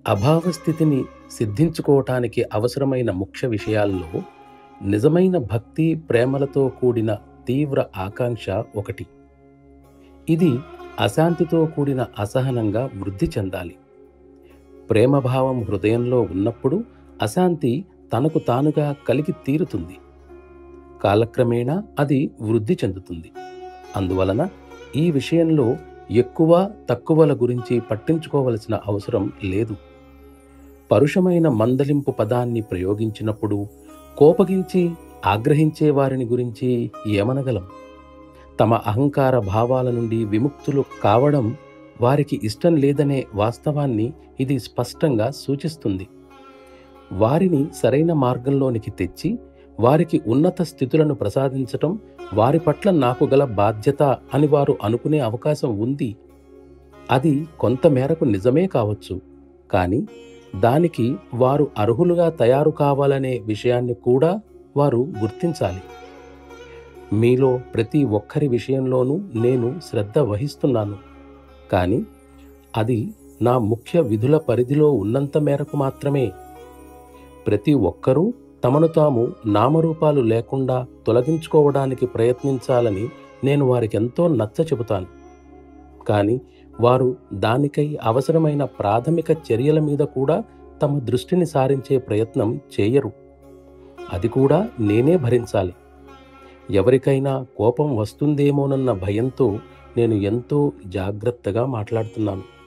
అభావస్థితిని సిద్ధించుకోవటానికి అవసరమైన ముఖ్య విషయాల్లో నిజమైన భక్తి ప్రేమలతో కూడిన తీవ్ర ఆకాంక్ష ఒకటి ఇది అశాంతితో కూడిన అసహనంగా వృద్ధి చెందాలి ప్రేమభావం హృదయంలో ఉన్నప్పుడు అశాంతి తనకు తానుగా కలిగి తీరుతుంది కాలక్రమేణా అది వృద్ధి చెందుతుంది అందువలన ఈ విషయంలో ఎక్కువ తక్కువల గురించి పట్టించుకోవలసిన అవసరం లేదు పరుషమైన మందలింపు పదాన్ని ప్రయోగించినప్పుడు కోపగించి ఆగ్రహించే వారిని గురించి ఏమనగలం తమ అహంకార భావాల నుండి విముక్తులు కావడం వారికి ఇష్టం లేదనే వాస్తవాన్ని ఇది స్పష్టంగా సూచిస్తుంది వారిని సరైన మార్గంలోనికి తెచ్చి వారికి ఉన్నత స్థితులను ప్రసాదించటం వారి పట్ల నాకు గల బాధ్యత అని వారు అనుకునే అవకాశం ఉంది అది కొంతమేరకు నిజమే కావచ్చు కానీ దానికి వారు అర్హులుగా తయారు కావాలనే విషయాన్ని కూడా వారు గుర్తించాలి మీలో ప్రతి ఒక్కరి విషయంలోనూ నేను శ్రద్ధ వహిస్తున్నాను కానీ అది నా ముఖ్య విధుల పరిధిలో ఉన్నంత మేరకు మాత్రమే ప్రతి ఒక్కరూ తమను తాము నామరూపాలు లేకుండా తొలగించుకోవడానికి ప్రయత్నించాలని నేను వారికి ఎంతో నచ్చ చెబుతాను కానీ వారు దానికై అవసరమైన ప్రాథమిక చర్యల మీద కూడా తమ దృష్టిని సారించే ప్రయత్నం చేయరు అది కూడా నేనే భరించాలి ఎవరికైనా కోపం వస్తుందేమోనన్న భయంతో నేను ఎంతో జాగ్రత్తగా మాట్లాడుతున్నాను